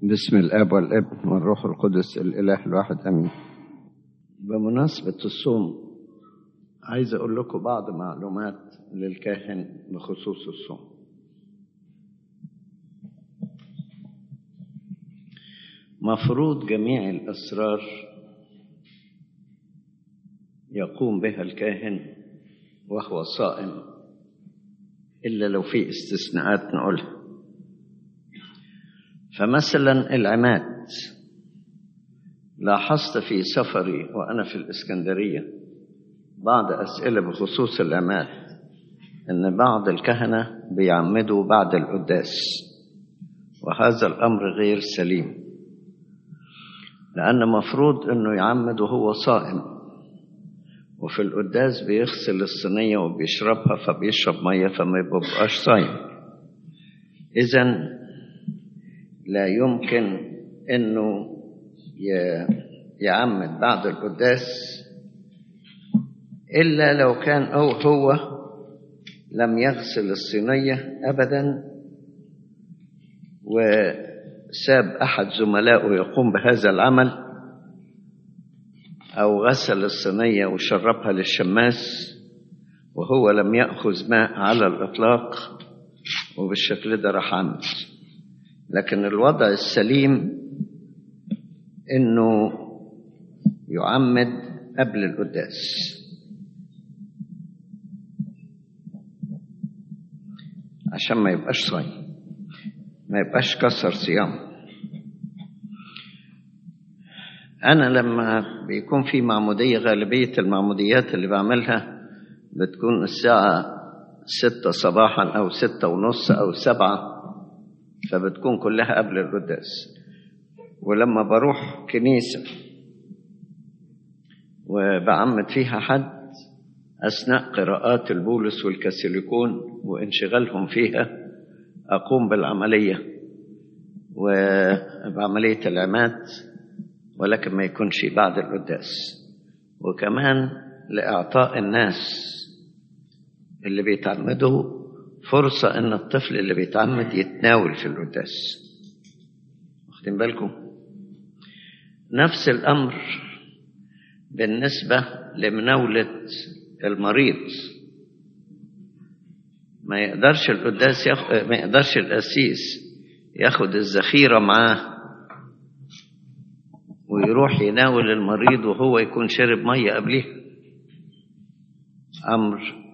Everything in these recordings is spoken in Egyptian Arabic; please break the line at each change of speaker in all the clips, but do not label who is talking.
بسم الاب والابن والروح القدس الاله الواحد امين بمناسبه الصوم عايز اقول لكم بعض معلومات للكاهن بخصوص الصوم مفروض جميع الاسرار يقوم بها الكاهن وهو صائم الا لو في استثناءات نقولها فمثلا العماد لاحظت في سفري وانا في الاسكندريه بعض اسئله بخصوص العماد ان بعض الكهنه بيعمدوا بعد القداس وهذا الامر غير سليم لان مفروض انه يعمد وهو صائم وفي القداس بيغسل الصينيه وبيشربها فبيشرب ميه فما يبقاش صايم اذا لا يمكن انه يعمد بعد القداس الا لو كان او هو لم يغسل الصينيه ابدا وساب احد زملائه يقوم بهذا العمل او غسل الصينيه وشربها للشماس وهو لم ياخذ ماء على الاطلاق وبالشكل ده راح عمد لكن الوضع السليم انه يعمد قبل القداس عشان ما يبقاش صايم ما يبقاش كسر صيام انا لما بيكون في معموديه غالبيه المعموديات اللي بعملها بتكون الساعه ستة صباحا او ستة ونص او سبعة فبتكون كلها قبل القداس ولما بروح كنيسة وبعمد فيها حد أثناء قراءات البولس والكاثوليكون وانشغالهم فيها أقوم بالعملية وبعملية العماد ولكن ما يكونش بعد القداس وكمان لإعطاء الناس اللي بيتعمدوا فرصة إن الطفل اللي بيتعمد يتناول في القداس واخدين بالكم نفس الأمر بالنسبة لمناولة المريض ما يقدرش القداس يخ... ما يقدرش القسيس ياخد الذخيرة معاه ويروح يناول المريض وهو يكون شرب مية قبليه أمر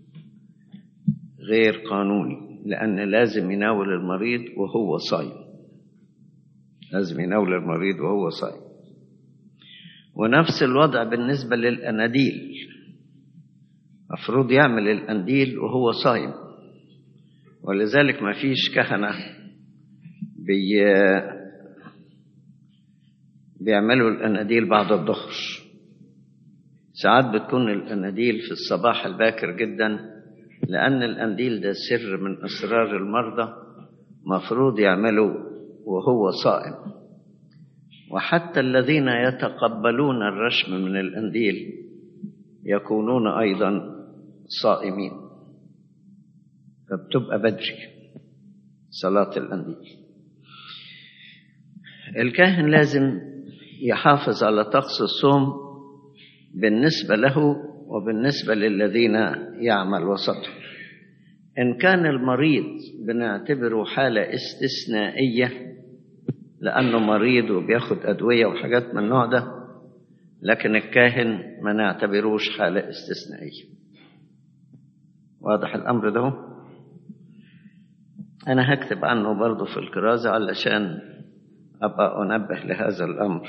غير قانوني لأن لازم يناول المريض وهو صايم لازم يناول المريض وهو صايم ونفس الوضع بالنسبة للأناديل مفروض يعمل الأنديل وهو صايم ولذلك ما فيش كهنة بي بيعملوا الأناديل بعد الظهر ساعات بتكون الأناديل في الصباح الباكر جداً لأن الأنديل ده سر من أسرار المرضى مفروض يعملوا وهو صائم وحتى الذين يتقبلون الرشم من الأنديل يكونون أيضا صائمين فبتبقى بدري صلاة الأنديل الكاهن لازم يحافظ على طقس الصوم بالنسبة له وبالنسبة للذين يعمل وسطه إن كان المريض بنعتبره حالة استثنائية لأنه مريض وبياخد أدوية وحاجات من النوع ده لكن الكاهن ما نعتبروش حالة استثنائية واضح الأمر ده أنا هكتب عنه برضه في الكرازة علشان أبقى أنبه لهذا الأمر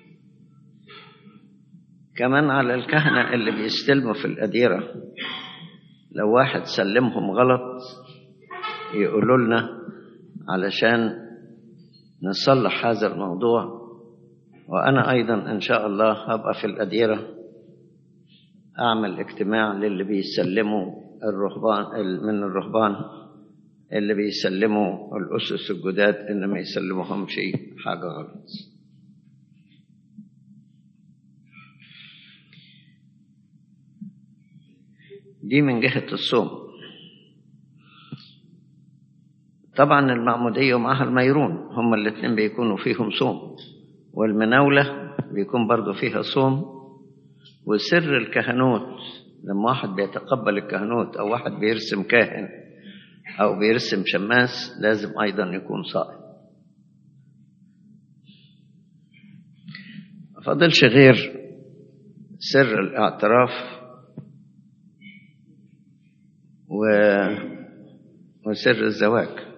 كمان على الكهنة اللي بيستلموا في الأديرة لو واحد سلمهم غلط يقولوا لنا علشان نصلح هذا الموضوع وأنا أيضا إن شاء الله هبقى في الأديرة أعمل اجتماع للي بيسلموا الرهبان من الرهبان اللي بيسلموا الأسس الجداد إن ما يسلموهمش حاجة غلط دي من جهة الصوم طبعا المعمودية ومعها الميرون هما الاثنين بيكونوا فيهم صوم والمناولة بيكون برضو فيها صوم وسر الكهنوت لما واحد بيتقبل الكهنوت أو واحد بيرسم كاهن أو بيرسم شماس لازم أيضا يكون صائم فضلش غير سر الاعتراف و... وسر الزواج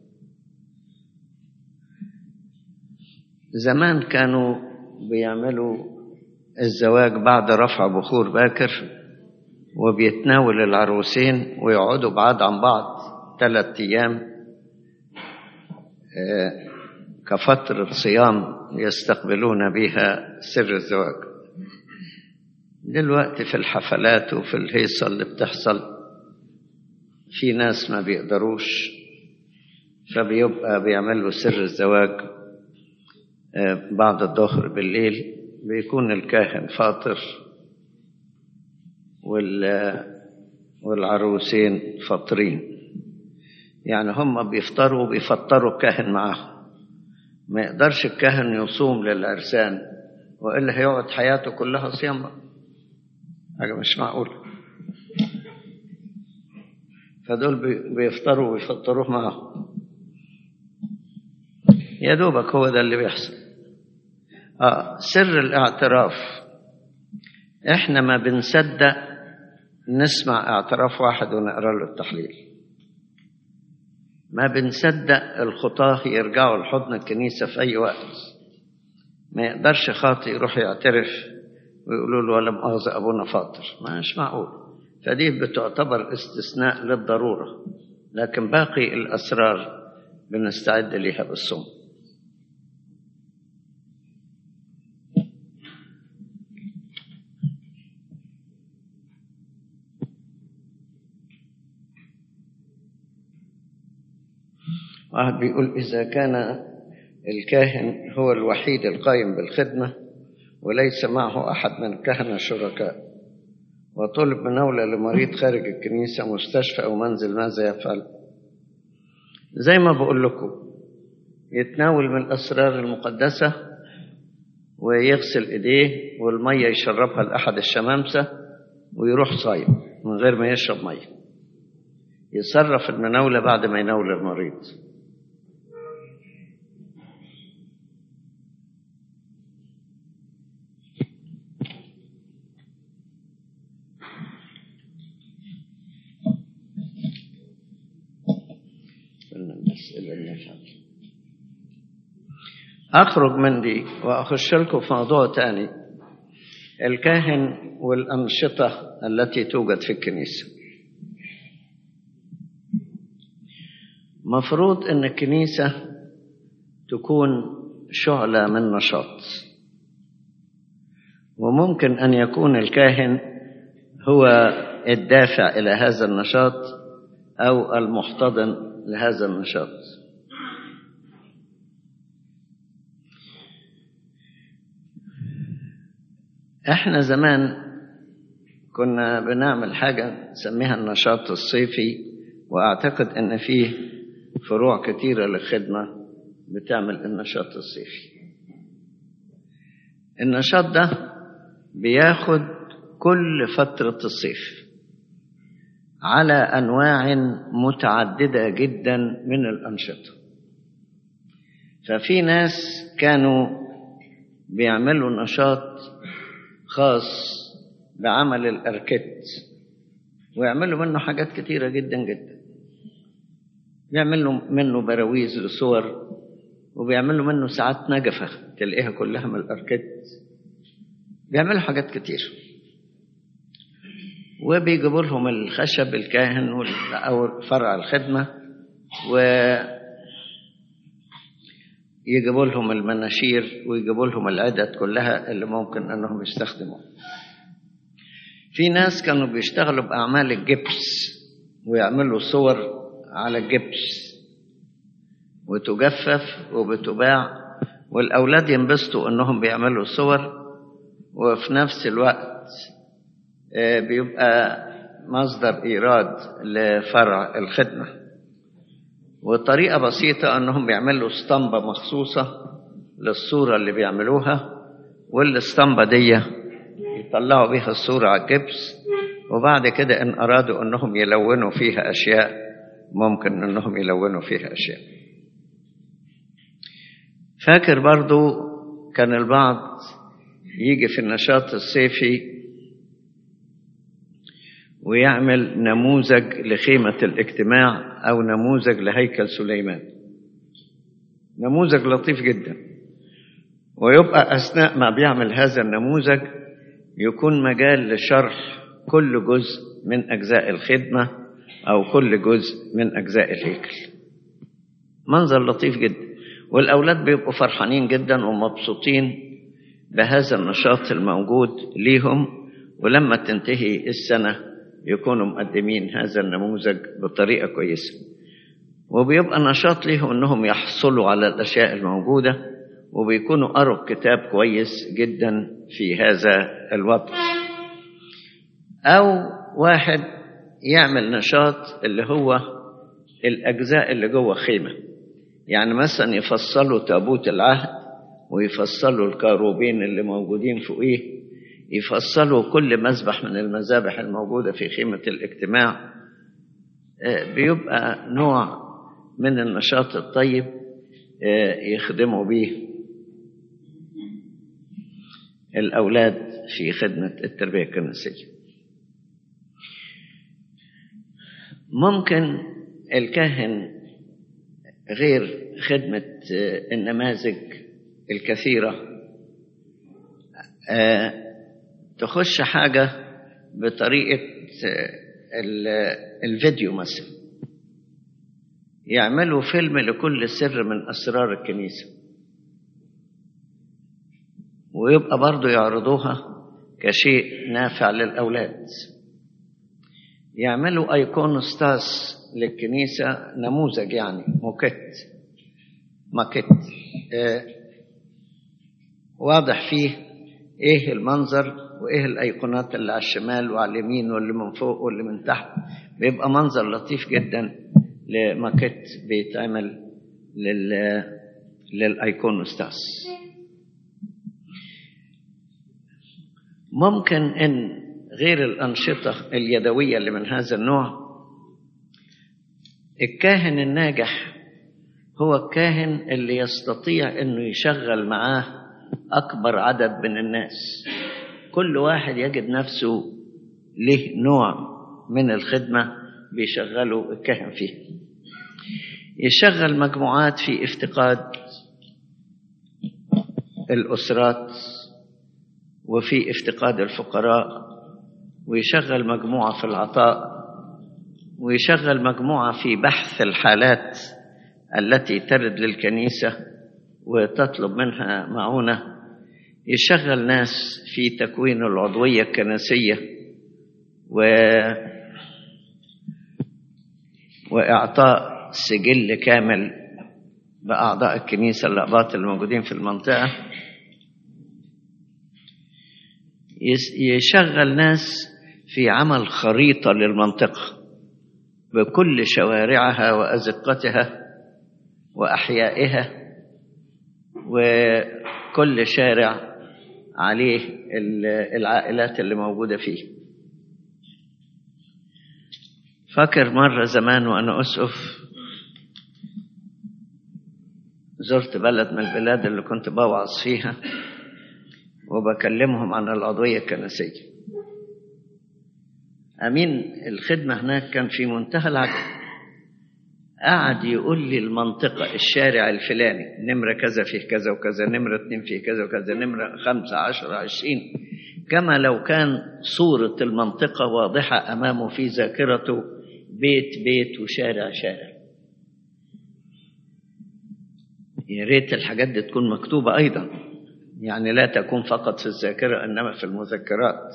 زمان كانوا بيعملوا الزواج بعد رفع بخور باكر وبيتناول العروسين ويقعدوا بعاد عن بعض ثلاثة أيام كفترة صيام يستقبلون بها سر الزواج دلوقتي في الحفلات وفي الهيصة اللي بتحصل في ناس ما بيقدروش فبيبقى بيعملوا سر الزواج بعد الظهر بالليل بيكون الكاهن فاطر والعروسين فاطرين يعني هم بيفطروا وبيفطروا الكاهن معاهم ما يقدرش الكاهن يصوم للعرسان والا هيقعد حياته كلها صيام حاجه مش معقوله فدول بيفطروا ويفطروه معاهم يا دوبك هو ده اللي بيحصل آه سر الاعتراف احنا ما بنصدق نسمع اعتراف واحد ونقرا له التحليل ما بنصدق الخطاه يرجعوا لحضن الكنيسه في اي وقت ما يقدرش خاطئ يروح يعترف ويقولوا له ولا مؤاخذه ابونا فاطر مش معقول فدي بتعتبر استثناء للضروره لكن باقي الاسرار بنستعد ليها بالصوم واحد بيقول إذا كان الكاهن هو الوحيد القائم بالخدمة وليس معه أحد من الكهنة الشركاء وطلب مناولة لمريض خارج الكنيسة مستشفى أو منزل ماذا يفعل زي ما بقول لكم يتناول من الأسرار المقدسة ويغسل إيديه والمية يشربها لأحد الشمامسة ويروح صايم من غير ما يشرب مية يصرف المناولة بعد ما يناول المريض أخرج من دي وأخش لكم في موضوع تاني الكاهن والأنشطة التي توجد في الكنيسة مفروض أن الكنيسة تكون شعلة من نشاط وممكن أن يكون الكاهن هو الدافع إلى هذا النشاط أو المحتضن لهذا النشاط احنا زمان كنا بنعمل حاجة نسميها النشاط الصيفي واعتقد ان فيه فروع كتيرة للخدمة بتعمل النشاط الصيفي النشاط ده بياخد كل فترة الصيف على أنواع متعددة جدا من الأنشطة ففي ناس كانوا بيعملوا نشاط خاص بعمل الأركت ويعملوا منه حاجات كتيرة جدا جدا بيعملوا منه براويز لصور وبيعملوا منه ساعات نجفة تلاقيها كلها من الأركت بيعملوا حاجات كتير وبيجيبوا لهم الخشب الكاهن أو فرع الخدمة و يجيبوا لهم المناشير ويجيبوا لهم العدد كلها اللي ممكن انهم يستخدموها في ناس كانوا بيشتغلوا باعمال الجبس ويعملوا صور على الجبس وتجفف وبتباع والاولاد ينبسطوا انهم بيعملوا صور وفي نفس الوقت بيبقى مصدر ايراد لفرع الخدمه وطريقة بسيطة أنهم بيعملوا اسطمبة مخصوصة للصورة اللي بيعملوها والاسطمبة دي يطلعوا بيها الصورة على الجبس وبعد كده إن أرادوا أنهم يلونوا فيها أشياء ممكن أنهم يلونوا فيها أشياء فاكر برضو كان البعض يجي في النشاط الصيفي ويعمل نموذج لخيمة الاجتماع أو نموذج لهيكل سليمان نموذج لطيف جدا ويبقى أثناء ما بيعمل هذا النموذج يكون مجال لشرح كل جزء من أجزاء الخدمة أو كل جزء من أجزاء الهيكل منظر لطيف جدا والأولاد بيبقوا فرحانين جدا ومبسوطين بهذا النشاط الموجود ليهم ولما تنتهي السنة يكونوا مقدمين هذا النموذج بطريقة كويسة وبيبقى نشاط ليهم انهم يحصلوا على الاشياء الموجودة وبيكونوا قروا كتاب كويس جدا في هذا الوضع او واحد يعمل نشاط اللي هو الاجزاء اللي جوه خيمة يعني مثلا يفصلوا تابوت العهد ويفصلوا الكاروبين اللي موجودين فوقيه يفصلوا كل مذبح من المذابح الموجودة في خيمة الاجتماع بيبقى نوع من النشاط الطيب يخدموا به الأولاد في خدمة التربية الكنسية ممكن الكاهن غير خدمة النماذج الكثيرة تخش حاجة بطريقة الفيديو مثلا يعملوا فيلم لكل سر من أسرار الكنيسة ويبقى برضو يعرضوها كشيء نافع للأولاد يعملوا أيقونوستاس للكنيسة نموذج يعني موكيت ماكيت آه واضح فيه ايه المنظر وايه الايقونات اللي على الشمال وعلى اليمين واللي من فوق واللي من تحت بيبقى منظر لطيف جدا لماكيت بيتعمل لل للايقونوستاس ممكن ان غير الانشطه اليدويه اللي من هذا النوع الكاهن الناجح هو الكاهن اللي يستطيع انه يشغل معاه اكبر عدد من الناس كل واحد يجد نفسه له نوع من الخدمه بيشغله الكاهن فيه يشغل مجموعات في افتقاد الاسرات وفي افتقاد الفقراء ويشغل مجموعه في العطاء ويشغل مجموعه في بحث الحالات التي ترد للكنيسه وتطلب منها معونه يشغل ناس في تكوين العضويه الكنسيه و واعطاء سجل كامل باعضاء الكنيسه الاباط الموجودين في المنطقه يشغل ناس في عمل خريطه للمنطقه بكل شوارعها وازقتها واحيائها وكل شارع عليه العائلات اللي موجوده فيه فاكر مره زمان وانا اسقف زرت بلد من البلاد اللي كنت بوعظ فيها وبكلمهم عن العضويه الكنسيه امين الخدمه هناك كان في منتهى العجب قعد يقول لي المنطقة الشارع الفلاني نمرة كذا فيه كذا وكذا نمرة اتنين فيه كذا وكذا نمرة خمسة عشر عشرين كما لو كان صورة المنطقة واضحة أمامه في ذاكرته بيت بيت وشارع شارع يا ريت الحاجات دي تكون مكتوبة أيضا يعني لا تكون فقط في الذاكرة إنما في المذكرات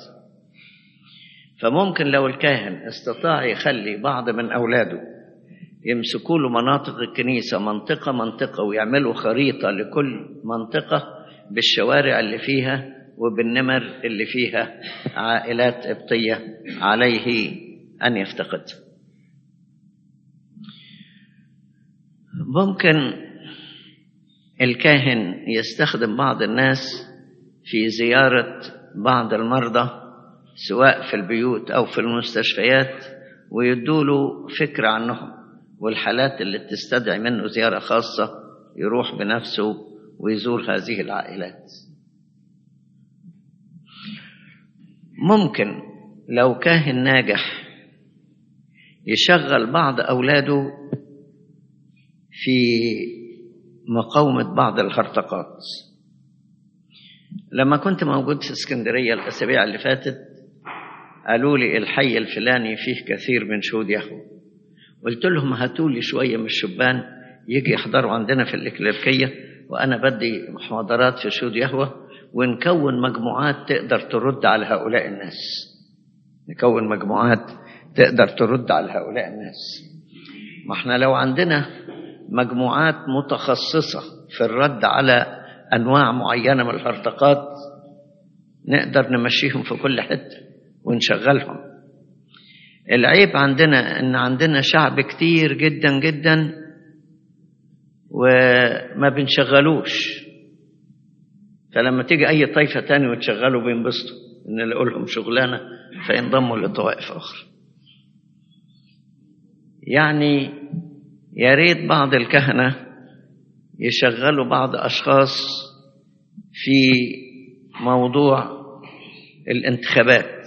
فممكن لو الكاهن استطاع يخلي بعض من أولاده يمسكوا له مناطق الكنيسة منطقة منطقة ويعملوا خريطة لكل منطقة بالشوارع اللي فيها وبالنمر اللي فيها عائلات قبطية عليه أن يفتقد ممكن الكاهن يستخدم بعض الناس في زيارة بعض المرضى سواء في البيوت أو في المستشفيات ويدوله فكرة عنهم والحالات اللي تستدعي منه زيارة خاصة يروح بنفسه ويزور هذه العائلات ممكن لو كاهن ناجح يشغل بعض أولاده في مقاومة بعض الهرطقات لما كنت موجود في اسكندرية الأسابيع اللي فاتت قالوا لي الحي الفلاني فيه كثير من شهود يهوه قلت لهم هاتوا لي شوية من الشبان يجي يحضروا عندنا في الإكليركية وأنا بدي محاضرات في شهود يهوه ونكون مجموعات تقدر ترد على هؤلاء الناس نكون مجموعات تقدر ترد على هؤلاء الناس ما احنا لو عندنا مجموعات متخصصة في الرد على أنواع معينة من الهرطقات نقدر نمشيهم في كل حتة ونشغلهم العيب عندنا ان عندنا شعب كتير جدا جدا وما بنشغلوش فلما تيجي اي طائفه تاني وتشغله بينبسطوا ان نلاقوا لهم شغلانه فينضموا لطوائف اخرى يعني يا ريت بعض الكهنه يشغلوا بعض اشخاص في موضوع الانتخابات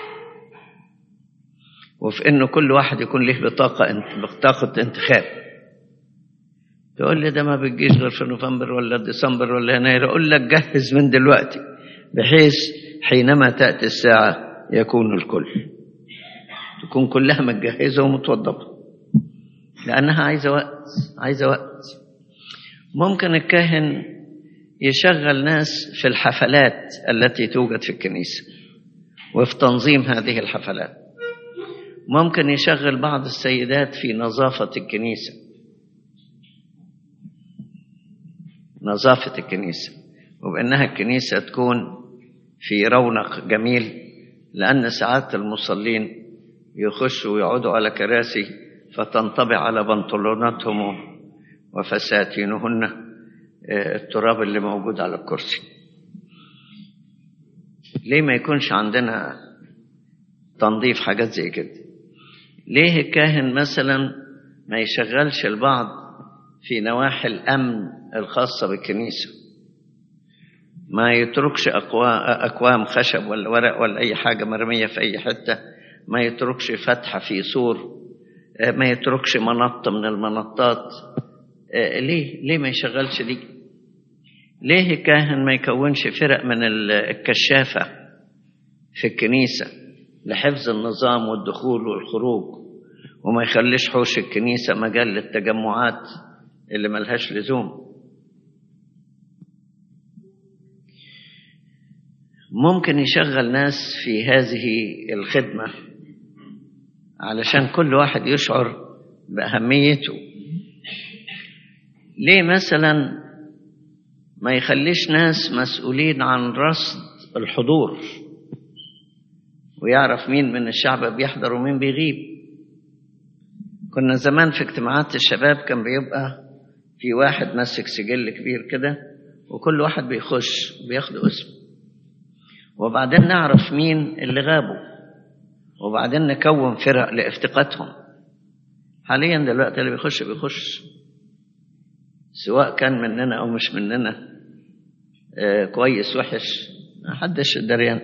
وفي انه كل واحد يكون له بطاقه بطاقه انتخاب تقول لي ده ما بتجيش غير في نوفمبر ولا ديسمبر ولا يناير اقول لك جهز من دلوقتي بحيث حينما تاتي الساعه يكون الكل تكون كلها متجهزه ومتوضبه لانها عايزه وقت عايزه وقت ممكن الكاهن يشغل ناس في الحفلات التي توجد في الكنيسه وفي تنظيم هذه الحفلات ممكن يشغل بعض السيدات في نظافة الكنيسة نظافة الكنيسة وبأنها الكنيسة تكون في رونق جميل لأن ساعات المصلين يخشوا ويقعدوا على كراسي فتنطبع على بنطلوناتهم وفساتينهن التراب اللي موجود على الكرسي ليه ما يكونش عندنا تنظيف حاجات زي كده ليه الكاهن مثلا ما يشغلش البعض في نواحي الأمن الخاصة بالكنيسة ما يتركش أكوام خشب ولا ورق ولا أي حاجة مرمية في أي حتة ما يتركش فتحة في سور ما يتركش منط من المنطات ليه ليه ما يشغلش دي ليه الكاهن ما يكونش فرق من الكشافة في الكنيسة لحفظ النظام والدخول والخروج وما يخليش حوش الكنيسة مجال للتجمعات اللي ملهاش لزوم ممكن يشغل ناس في هذه الخدمة علشان كل واحد يشعر بأهميته ليه مثلا ما يخليش ناس مسؤولين عن رصد الحضور ويعرف مين من الشعب بيحضر ومين بيغيب كنا زمان في اجتماعات الشباب كان بيبقى في واحد ماسك سجل كبير كده وكل واحد بيخش بياخد اسم وبعدين نعرف مين اللي غابوا وبعدين نكون فرق لافتقادهم حاليا دلوقتي اللي بيخش بيخش سواء كان مننا او مش مننا آه كويس وحش محدش دريان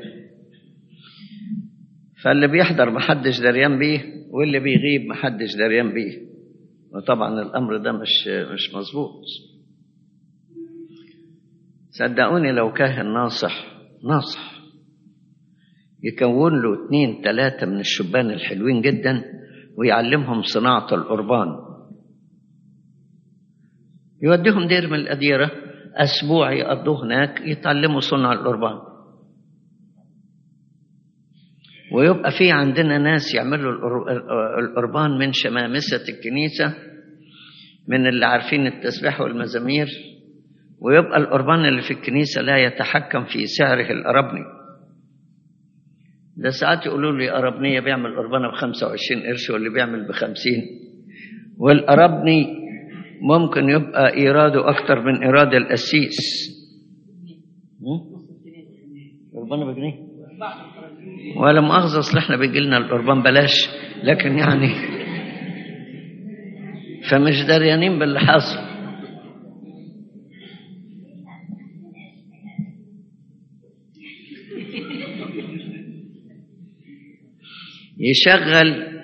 فاللي بيحضر محدش دريان بيه واللي بيغيب محدش دريان بيه وطبعا الامر ده مش مش مظبوط صدقوني لو كاهن ناصح ناصح يكون له اتنين تلاتة من الشبان الحلوين جدا ويعلمهم صناعة القربان يوديهم دير من الأديرة أسبوع يقضوه هناك يتعلموا صنع القربان ويبقى في عندنا ناس يعملوا القربان من شمامسة الكنيسة من اللي عارفين التسبيح والمزامير ويبقى القربان اللي في الكنيسة لا يتحكم في سعره الأربني ده ساعات يقولوا لي أربنية بيعمل قربانة ب 25 قرش واللي بيعمل ب 50 والأربني ممكن يبقى إيراده أكتر من إيراد القسيس قربان بجنيه ولا مؤاخذة أصل إحنا بيجي لنا القربان بلاش لكن يعني فمش دريانين باللي حاصل يشغل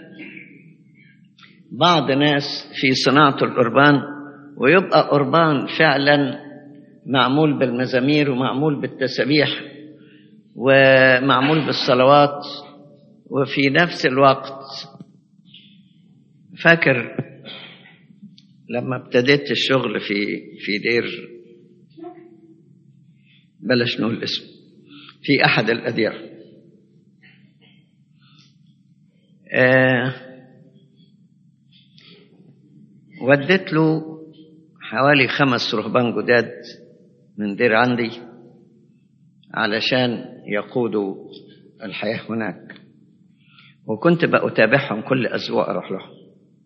بعض ناس في صناعة القربان ويبقى قربان فعلا معمول بالمزامير ومعمول بالتسابيح ومعمول بالصلوات وفي نفس الوقت فاكر لما ابتديت الشغل في في دير بلاش نقول اسم في احد الاديره آه وديت له حوالي خمس رهبان جداد من دير عندي علشان يقودوا الحياة هناك وكنت بأتابعهم كل أسبوع أروح لهم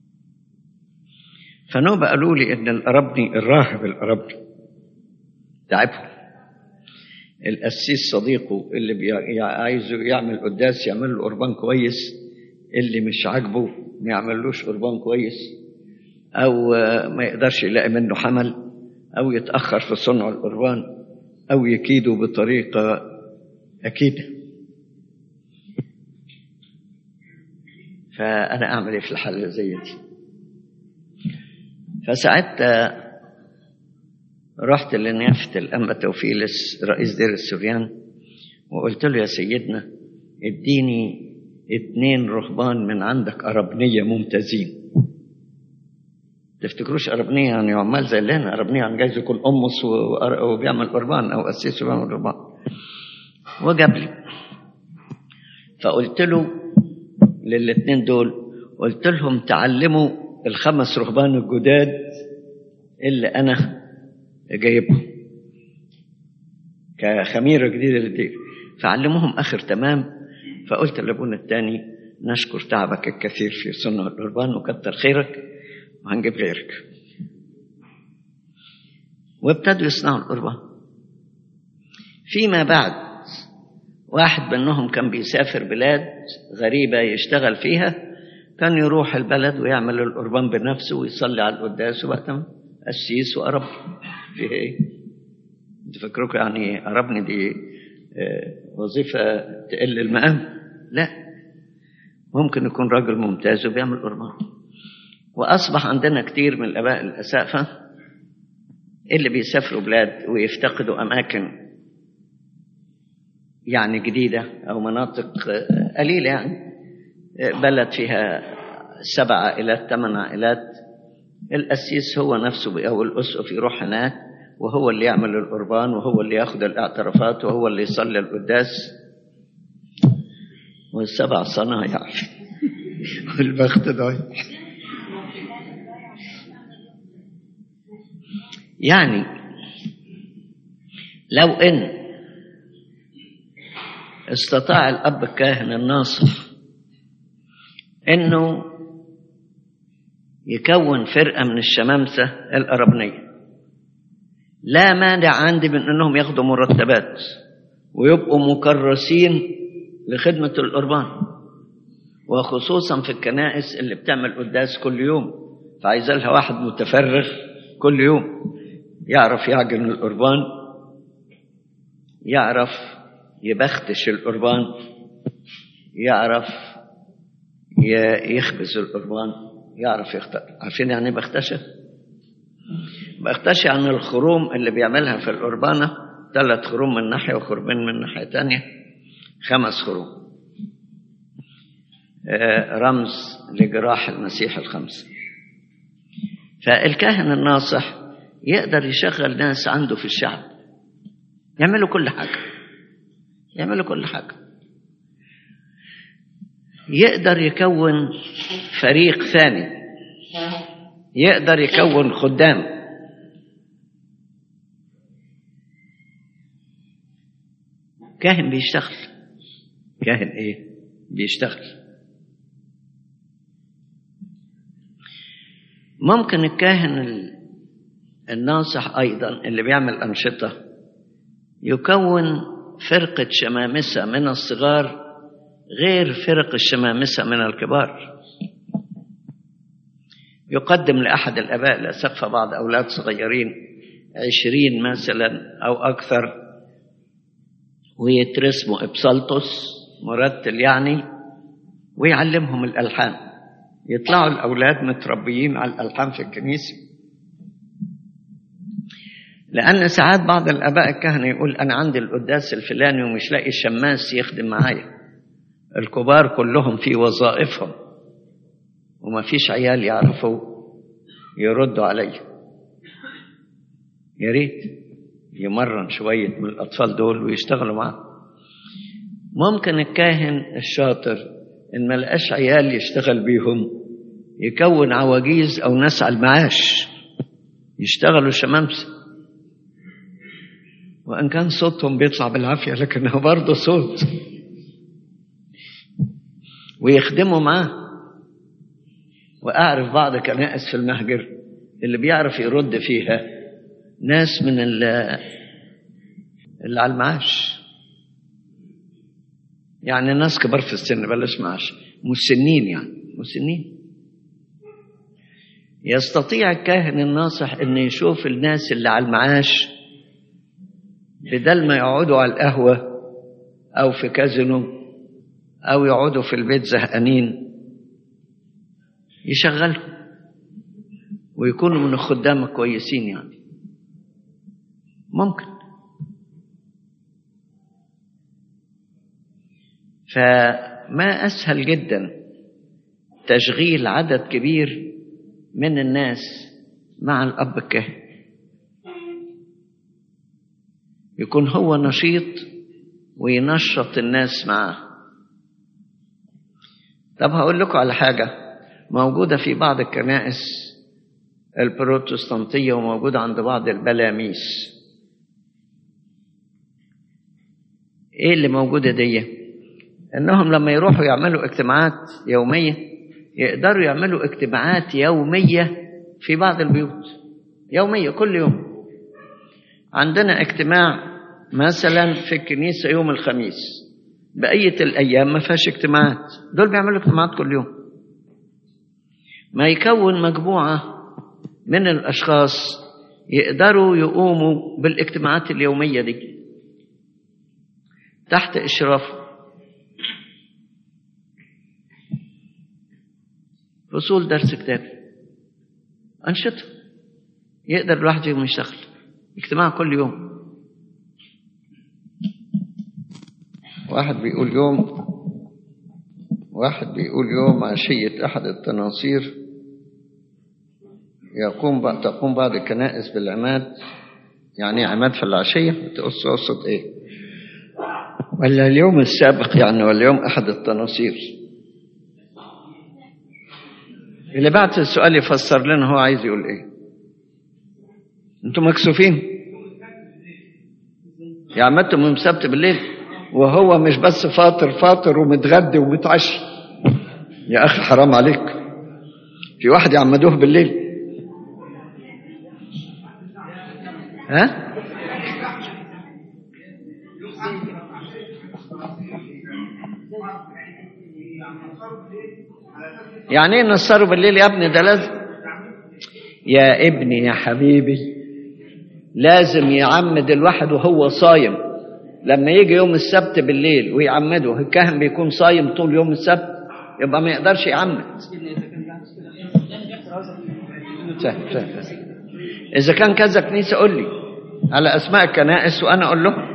فنوبة قالوا لي إن الأربني الراهب الأربني تعبهم القسيس صديقه اللي بي- عايزه يعمل قداس يعمل له قربان كويس اللي مش عاجبه ما يعملوش قربان كويس او آه، ما يقدرش يلاقي منه حمل او يتاخر في صنع القربان او يكيده بطريقه اكيده فانا اعمل ايه في الحاله زي دي فساعتها رحت لنيافة الأنبا توفيلس رئيس دير السوريان وقلت له يا سيدنا اديني اتنين رهبان من عندك أربنية ممتازين تفتكروش أربنية يعني عمال زي اللي هنا أربنية يعني جايز يكون أمس وأر- وبيعمل قربان أو قسيس وبيعمل قربان وجاب لي فقلت له للاتنين دول قلت لهم تعلموا الخمس رهبان الجداد اللي أنا جايبهم كخميرة جديدة للدير فعلموهم آخر تمام فقلت لابونا التاني نشكر تعبك الكثير في صنع القربان وكتر خيرك وهنجيب غيرك وابتدوا يصنعوا القربان فيما بعد واحد منهم كان بيسافر بلاد غريبة يشتغل فيها كان يروح البلد ويعمل القربان بنفسه ويصلي على القداس وبقى تمام قسيس وقرب في ايه؟ انت فاكروك يعني قربني دي آه، وظيفة تقل المقام؟ لا ممكن يكون راجل ممتاز وبيعمل قربان وأصبح عندنا كتير من الآباء الأسقفة اللي بيسافروا بلاد ويفتقدوا أماكن يعني جديدة أو مناطق آه، قليلة يعني آه، بلد فيها سبع عائلات ثمان عائلات القسيس هو نفسه بي- أو الأسقف يروح هناك وهو اللي يعمل القربان وهو اللي ياخد الاعترافات وهو اللي يصلي القداس والسبع صنايع والبخت ضايع يعني لو ان استطاع الاب الكاهن الناصح انه يكون فرقه من الشمامسه الاربنيه لا مانع عندي من انهم ياخدوا مرتبات ويبقوا مكرسين لخدمه القربان وخصوصا في الكنائس اللي بتعمل قداس كل يوم فعايزة لها واحد متفرغ كل يوم يعرف يعجن القربان يعرف يبختش القربان يعرف ي- يخبز القربان يعرف يختار عارفين يعني ايه بختشه بختشه عن الخروم اللي بيعملها في القربانة ثلاث خروم من ناحية وخرومين من ناحية تانية خمس خروم آه، رمز لجراح المسيح الخمسة فالكاهن الناصح يقدر يشغل ناس عنده في الشعب يعملوا كل حاجة يعملوا كل حاجة يقدر يكون فريق ثاني يقدر يكون خدام كاهن بيشتغل كاهن ايه بيشتغل ممكن الكاهن ال- الناصح أيضا اللي بيعمل أنشطة يكون فرقة شمامسة من الصغار غير فرق الشمامسة من الكبار يقدم لأحد الآباء لأسقف بعض أولاد صغيرين عشرين مثلا أو أكثر ويترسموا إبسلطس مرتل يعني ويعلمهم الألحان يطلعوا الأولاد متربيين على الألحان في الكنيسة لأن ساعات بعض الآباء الكهنة يقول أنا عندي القداس الفلاني ومش لاقي شماس يخدم معايا الكبار كلهم في وظائفهم وما فيش عيال يعرفوا يردوا عليا يا ريت يمرن شوية من الأطفال دول ويشتغلوا معاه ممكن الكاهن الشاطر إن ما لقاش عيال يشتغل بيهم يكون عواجيز أو ناس على المعاش يشتغلوا شمامسة وإن كان صوتهم بيطلع بالعافية لكنه برضه صوت ويخدموا معاه وأعرف بعض كنائس في المهجر اللي بيعرف يرد فيها ناس من اللي على المعاش يعني ناس كبار في السن بلاش معاش مسنين يعني مسنين يستطيع الكاهن الناصح ان يشوف الناس اللي على المعاش بدل ما يقعدوا على القهوة او في كازينو او يقعدوا في البيت زهقانين يشغلهم ويكونوا من الخدام كويسين يعني ممكن فما اسهل جدا تشغيل عدد كبير من الناس مع الاب الكاهن يكون هو نشيط وينشط الناس معاه طب هقول لكم على حاجه موجوده في بعض الكنائس البروتستانتيه وموجوده عند بعض البلاميس ايه اللي موجوده دي انهم لما يروحوا يعملوا اجتماعات يوميه يقدروا يعملوا اجتماعات يوميه في بعض البيوت يوميه كل يوم عندنا اجتماع مثلا في الكنيسه يوم الخميس بقيه الايام ما فيهاش اجتماعات دول بيعملوا اجتماعات كل يوم ما يكون مجموعه من الاشخاص يقدروا يقوموا بالاجتماعات اليوميه دي تحت اشرافه فصول درس كتاب أنشطة يقدر الواحد يوم يشتغل اجتماع كل يوم واحد بيقول يوم واحد بيقول يوم عشية أحد التناصير يقوم بعد تقوم بعض الكنائس بالعماد يعني عماد في العشية تقص قصة إيه ولا اليوم السابق يعني ولا يوم أحد التناصير اللي بعت السؤال يفسر لنا هو عايز يقول ايه انتوا مكسوفين يا عمدتم يوم سبت بالليل وهو مش بس فاطر فاطر ومتغدي ومتعشي يا اخي حرام عليك في واحد يعمدوه بالليل ها يعني ايه نسهروا بالليل يا ابني ده لازم يا ابني يا حبيبي لازم يعمد الواحد وهو صايم لما يجي يوم السبت بالليل ويعمده الكاهن بيكون صايم طول يوم السبت يبقى ما يقدرش يعمد سهل سهل اذا كان كذا كنيسه قول لي على اسماء الكنائس وانا اقول لهم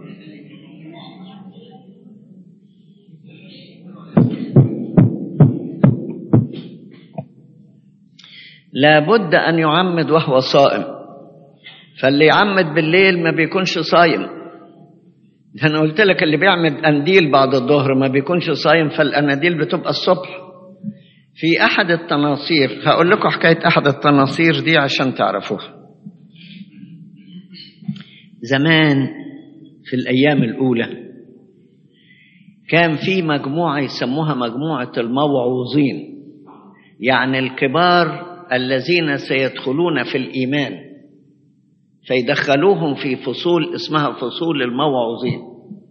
لابد أن يعمد وهو صائم فاللي يعمد بالليل ما بيكونش صايم أنا قلت لك اللي بيعمد أنديل بعد الظهر ما بيكونش صايم فالأناديل بتبقى الصبح في أحد التناصير هقول لكم حكاية أحد التناصير دي عشان تعرفوها زمان في الأيام الأولى كان في مجموعة يسموها مجموعة الموعوظين يعني الكبار الذين سيدخلون في الإيمان فيدخلوهم في فصول اسمها فصول الموعوظين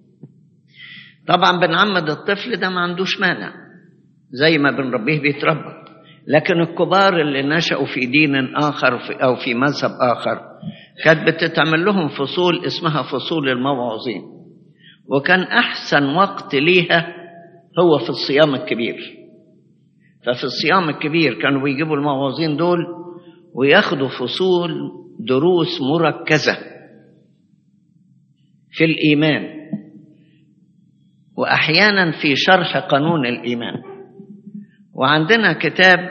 طبعا بنعمد الطفل ده ما عندوش مانع زي ما بنربيه بيتربى لكن الكبار اللي نشأوا في دين آخر في أو في مذهب آخر كانت بتتعمل لهم فصول اسمها فصول الموعظين وكان أحسن وقت ليها هو في الصيام الكبير ففي الصيام الكبير كانوا بيجيبوا الموعظين دول وياخدوا فصول دروس مركزة في الإيمان وأحيانا في شرح قانون الإيمان وعندنا كتاب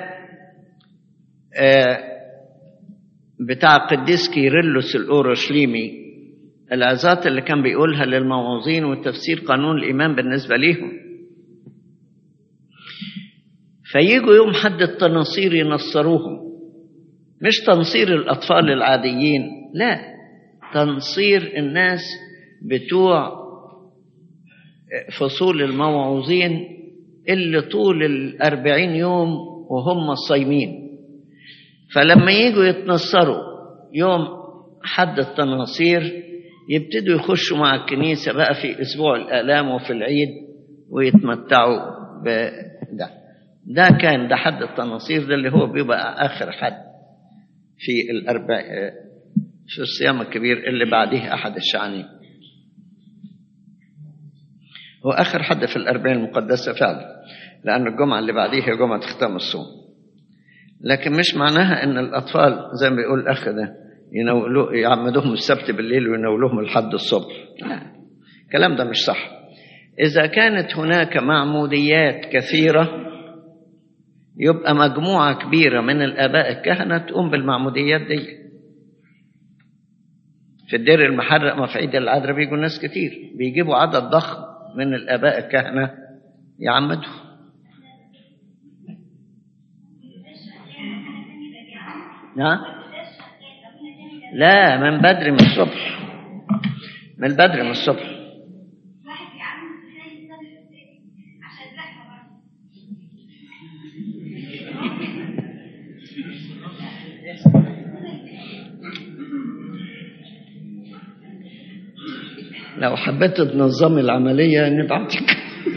بتاع قديس كيرلس الأورشليمي العظات اللي كان بيقولها للموعوظين وتفسير قانون الإيمان بالنسبة ليهم فيجوا يوم حد التناصير ينصروهم مش تنصير الأطفال العاديين لا تنصير الناس بتوع فصول الموعوظين اللي طول الأربعين يوم وهم صايمين فلما يجوا يتنصروا يوم حد التناصير يبتدوا يخشوا مع الكنيسة بقى في أسبوع الآلام وفي العيد ويتمتعوا بده ده كان ده حد التناصير ده اللي هو بيبقى آخر حد في الأربع في الصيام الكبير اللي بعديه أحد الشعانين هو آخر حد في الأربعين المقدسة فعلا لأن الجمعة اللي بعديه هي جمعة ختام الصوم لكن مش معناها ان الاطفال زي ما بيقول الاخ ده ينولوا يعمدوهم السبت بالليل وينولوهم الحد الصبح لا الكلام ده مش صح اذا كانت هناك معموديات كثيره يبقى مجموعه كبيره من الاباء الكهنه تقوم بالمعموديات دي في الدير المحرق ما في عيد العذراء بيجوا ناس كتير بيجيبوا عدد ضخم من الاباء الكهنه يعمدوا نعم لا من بدري من الصبح من بدري من الصبح لو حبيت تنظمي العملية نبعتك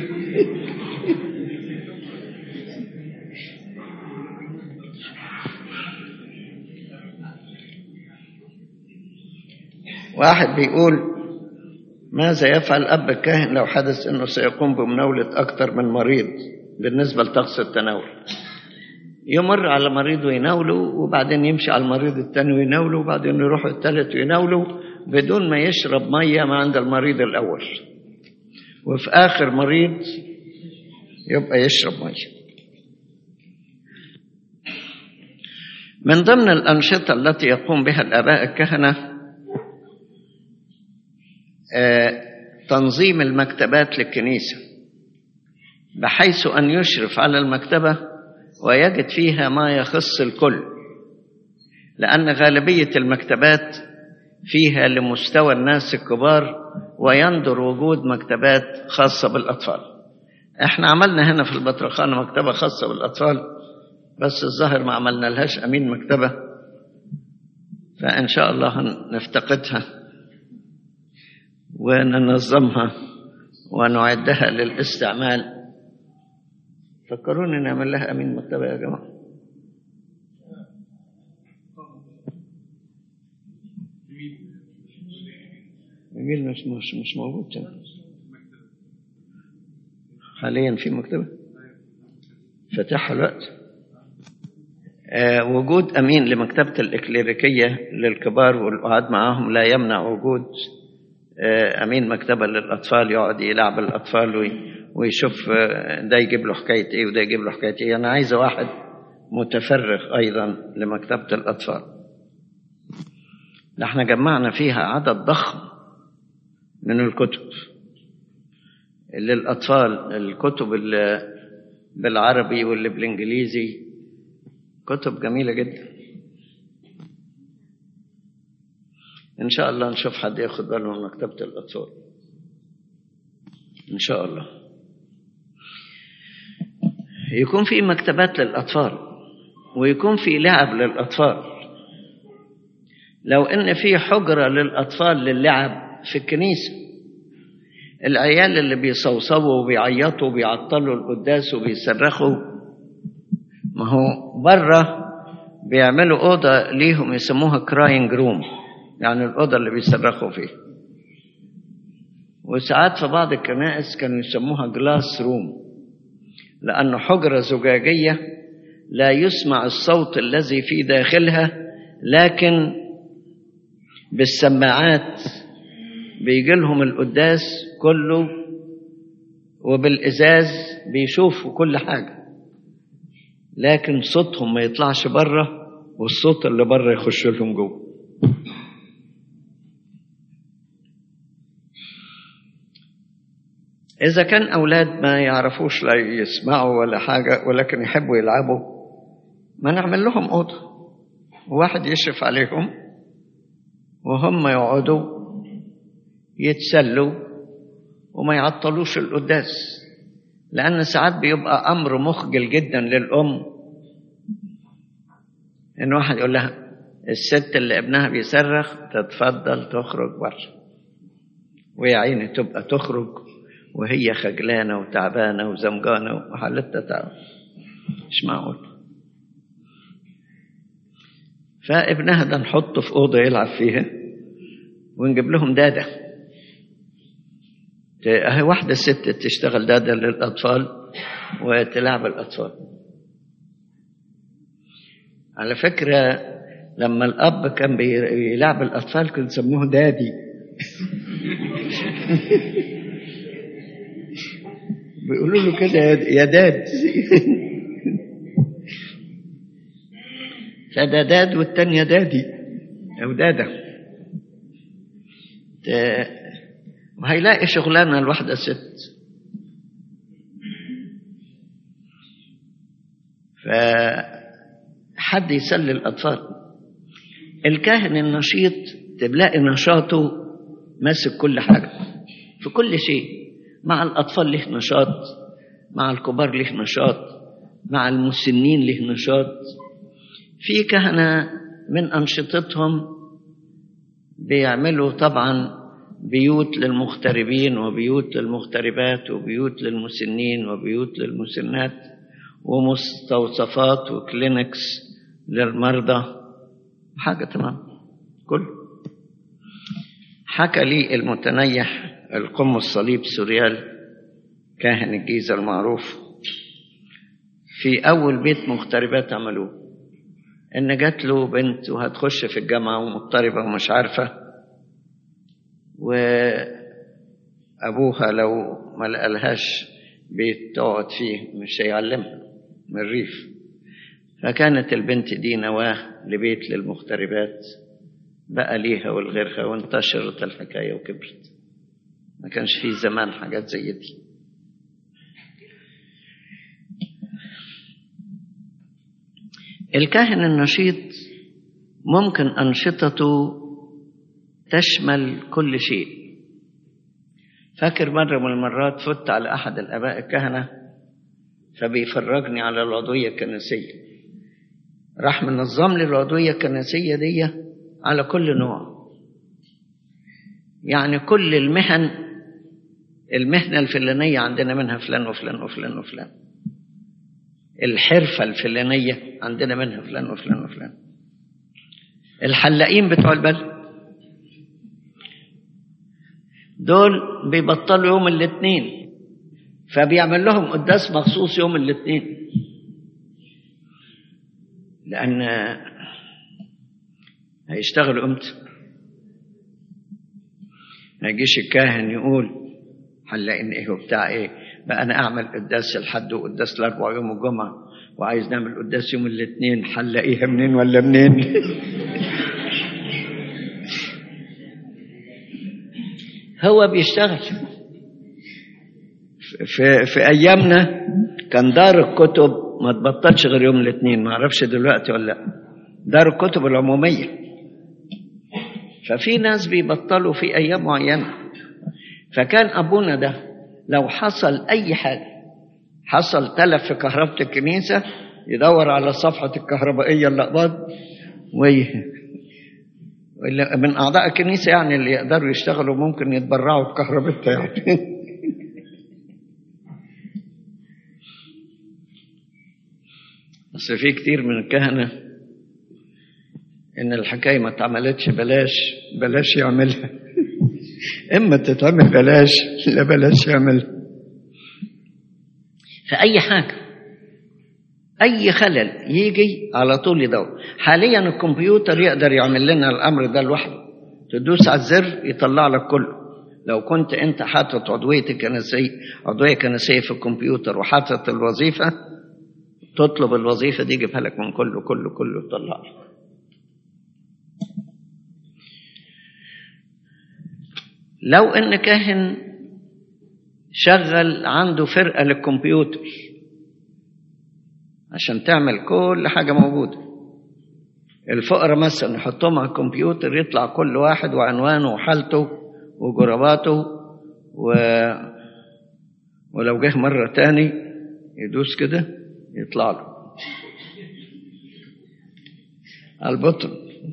واحد بيقول ماذا يفعل أب الكاهن لو حدث أنه سيقوم بمناولة أكثر من مريض بالنسبة لطقس التناول يمر على مريض ويناوله وبعدين يمشي على المريض الثاني ويناوله وبعدين يروح الثالث ويناوله بدون ما يشرب مية ما عند المريض الأول وفي آخر مريض يبقى يشرب مية من ضمن الأنشطة التي يقوم بها الآباء الكهنة تنظيم المكتبات للكنيسة بحيث أن يشرف على المكتبة ويجد فيها ما يخص الكل لأن غالبية المكتبات فيها لمستوى الناس الكبار ويندر وجود مكتبات خاصة بالأطفال احنا عملنا هنا في البطرخانة مكتبة خاصة بالأطفال بس الظاهر ما عملنا لهاش أمين مكتبة فإن شاء الله نفتقدها وننظمها ونعدها للاستعمال فكروني نعمل لها أمين مكتبة يا جماعة جميل مش مش مش موجود تاني. حاليا في مكتبة فاتحها الوقت آه وجود أمين لمكتبة الإكليريكية للكبار والقعاد معاهم لا يمنع وجود آه أمين مكتبة للأطفال يقعد يلعب الأطفال وي ويشوف آه ده يجيب له حكاية إيه وده يجيب له حكاية إيه أنا عايز واحد متفرغ أيضا لمكتبة الأطفال احنا جمعنا فيها عدد ضخم من الكتب للأطفال الكتب اللي بالعربي واللي بالإنجليزي كتب جميلة جدا إن شاء الله نشوف حد ياخد باله من مكتبة الأطفال إن شاء الله يكون في مكتبات للأطفال ويكون في لعب للأطفال لو ان في حجره للاطفال للعب في الكنيسه العيال اللي بيصوصوا وبيعيطوا وبيعطلوا القداس وبيصرخوا ما هو بره بيعملوا اوضه ليهم يسموها كراينج روم يعني الاوضه اللي بيصرخوا فيها وساعات في بعض الكنائس كانوا يسموها جلاس روم لأنه حجرة زجاجية لا يسمع الصوت الذي في داخلها لكن بالسماعات بيجي لهم القداس كله وبالإزاز بيشوفوا كل حاجة لكن صوتهم ما يطلعش بره والصوت اللي بره يخش لهم جوه إذا كان أولاد ما يعرفوش لا يسمعوا ولا حاجة ولكن يحبوا يلعبوا ما نعمل لهم أوضة وواحد يشرف عليهم وهم يقعدوا يتسلوا وما يعطلوش القداس لأن ساعات بيبقى أمر مخجل جدا للأم إن واحد يقول لها الست اللي ابنها بيصرخ تتفضل تخرج بره ويا عيني تبقى تخرج وهي خجلانة وتعبانة وزمجانة وحالتها تعب مش معقول فابنها ده نحطه في أوضة يلعب فيها ونجيب لهم دادة أهي واحدة ست تشتغل دادة للأطفال وتلعب الأطفال على فكرة لما الأب كان بيلعب الأطفال كانوا يسموه دادي بيقولوا له كده يا داد فده داد والتانية دادي أو دادة وهيلاقي شغلانة الواحدة ست فحد يسلي الأطفال الكاهن النشيط تلاقي نشاطه ماسك كل حاجة في كل شيء مع الأطفال له نشاط مع الكبار له نشاط مع المسنين له نشاط في كهنة من أنشطتهم بيعملوا طبعا بيوت للمغتربين وبيوت للمغتربات وبيوت للمسنين وبيوت للمسنات ومستوصفات وكلينكس للمرضى حاجة تمام كله حكى لي المتنيح القم الصليب سوريال كاهن الجيزة المعروف في أول بيت مغتربات عملوه إن جات له بنت وهتخش في الجامعة ومضطربة ومش عارفة وأبوها لو ما لقالهاش بيت تقعد فيه مش هيعلمها من الريف فكانت البنت دي نواة لبيت للمغتربات بقى ليها ولغيرها وانتشرت الحكاية وكبرت ما كانش في زمان حاجات زي دي الكاهن النشيط ممكن أنشطته تشمل كل شيء فاكر مرة من المرات فت على أحد الآباء الكهنة فبيفرجني على العضوية الكنسية راح منظم لي العضوية الكنسية دي على كل نوع يعني كل المهن المهنة الفلانية عندنا منها فلان وفلان وفلان وفلان الحرفة الفلانية عندنا منها فلان وفلان وفلان الحلاقين بتوع البلد دول بيبطلوا يوم الاثنين فبيعمل لهم قداس مخصوص يوم الاثنين لأن هيشتغلوا امتى ما يجيش الكاهن يقول حلاقين ايه وبتاع ايه بقى انا اعمل قداس الحد وقداس الاربع يوم الجمعه وعايز نعمل قداس يوم الاثنين حلاقيها منين ولا منين هو بيشتغل في في ايامنا كان دار الكتب ما تبطلش غير يوم الاثنين ما اعرفش دلوقتي ولا لا دار الكتب العموميه ففي ناس بيبطلوا في ايام معينه فكان ابونا ده لو حصل اي حاجه حصل تلف في كهرباء الكنيسه يدور على صفحه الكهربائيه اللي قبض وي وإلا من أعضاء الكنيسة يعني اللي يقدروا يشتغلوا ممكن يتبرعوا بكهربتها يعني أصل في كتير من الكهنة إن الحكاية ما اتعملتش بلاش بلاش يعملها إما تتعمل بلاش لا بلاش يعملها فأي حاجة أي خلل يجي على طول يدور حاليا الكمبيوتر يقدر يعمل لنا الأمر ده لوحده تدوس على الزر يطلع لك كله لو كنت أنت حاطط عضوية كنسية عضوية كنسية في الكمبيوتر وحاطط الوظيفة تطلب الوظيفة دي يجيبها لك من كله كله كله يطلع لك لو ان كاهن شغل عنده فرقه للكمبيوتر عشان تعمل كل حاجه موجوده الفقراء مثلا يحطهم على الكمبيوتر يطلع كل واحد وعنوانه وحالته وجرباته و... ولو جه مرة تاني يدوس كده يطلع له على البطن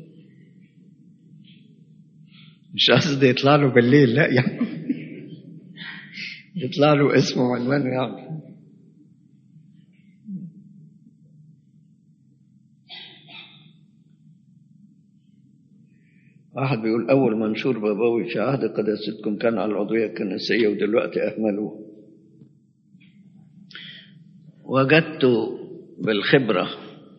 مش قصدي يطلع له بالليل لا يعني يطلع له اسمه وعنوانه يعني واحد بيقول أول منشور بابوي في عهد قداستكم كان على العضوية الكنسية ودلوقتي أهملوه وجدت بالخبرة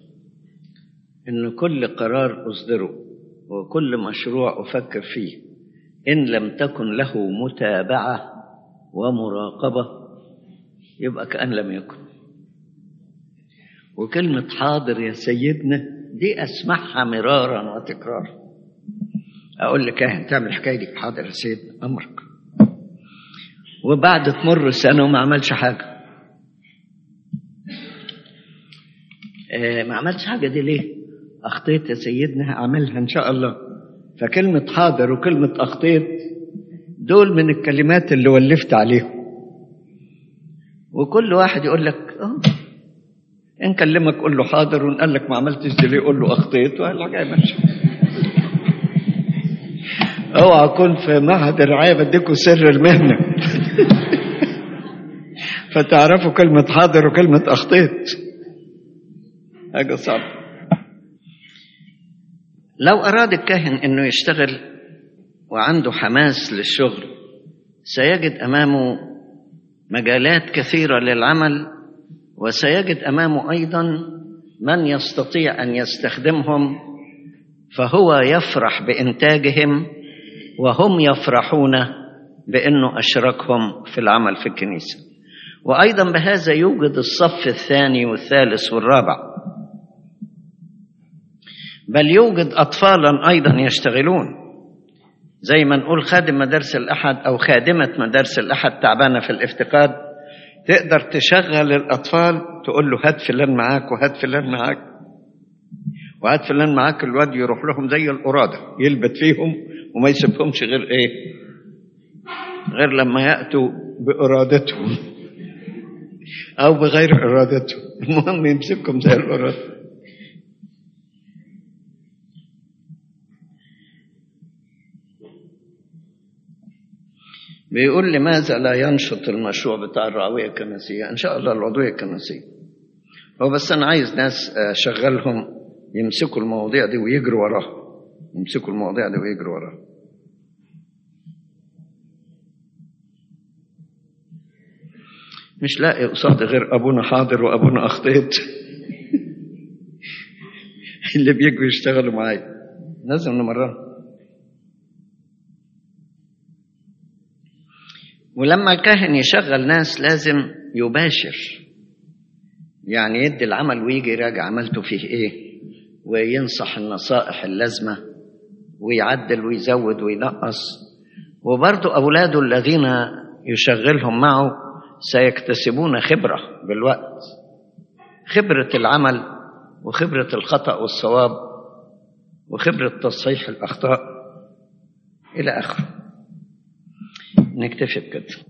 إن كل قرار أصدره وكل مشروع أفكر فيه إن لم تكن له متابعة ومراقبة يبقى كأن لم يكن وكلمة حاضر يا سيدنا دي أسمعها مرارا وتكرارا أقول لكاهن تعمل الحكاية دي حاضر يا سيدنا أمرك وبعد تمر سنة وما عملش حاجة آه ما عملش حاجة دي ليه؟ أخطيت يا سيدنا هعملها إن شاء الله فكلمة حاضر وكلمة أخطيت دول من الكلمات اللي ولفت عليهم وكل واحد يقول لك اه ان كلمك قول له حاضر وان قال لك ما عملتش دي ليه قول له اخطيت والحكايه ماشيه اوعى اكون في معهد الرعايه بديكوا سر المهنه فتعرفوا كلمه حاضر وكلمه اخطيت حاجه صعبه لو اراد الكاهن انه يشتغل وعنده حماس للشغل سيجد امامه مجالات كثيره للعمل وسيجد امامه ايضا من يستطيع ان يستخدمهم فهو يفرح بانتاجهم وهم يفرحون بانه اشركهم في العمل في الكنيسه وايضا بهذا يوجد الصف الثاني والثالث والرابع بل يوجد اطفالا ايضا يشتغلون زي ما نقول خادم مدارس الاحد او خادمه مدارس الاحد تعبانه في الافتقاد تقدر تشغل الاطفال تقول له هات فلان معاك وهات فلان معاك وهات فلان معاك الواد يروح لهم زي القراده يلبت فيهم وما يسيبهمش غير ايه غير لما ياتوا بارادتهم او بغير ارادتهم المهم يمسكهم زي القراده بيقول لماذا لا ينشط المشروع بتاع الرعوية الكنسية إن شاء الله العضوية الكنسية هو بس أنا عايز ناس أشغلهم يمسكوا المواضيع دي ويجروا وراها يمسكوا المواضيع دي ويجروا وراها مش لاقي قصادي غير أبونا حاضر وأبونا أخطيت اللي بيجوا يشتغلوا معايا لازم نمرنهم ولما الكاهن يشغل ناس لازم يباشر يعني يدي العمل ويجي يراجع عملته فيه ايه وينصح النصائح اللازمة ويعدل ويزود وينقص وبرضو أولاده الذين يشغلهم معه سيكتسبون خبرة بالوقت خبرة العمل وخبرة الخطأ والصواب وخبرة تصحيح الأخطاء إلى آخره نكتفي بكده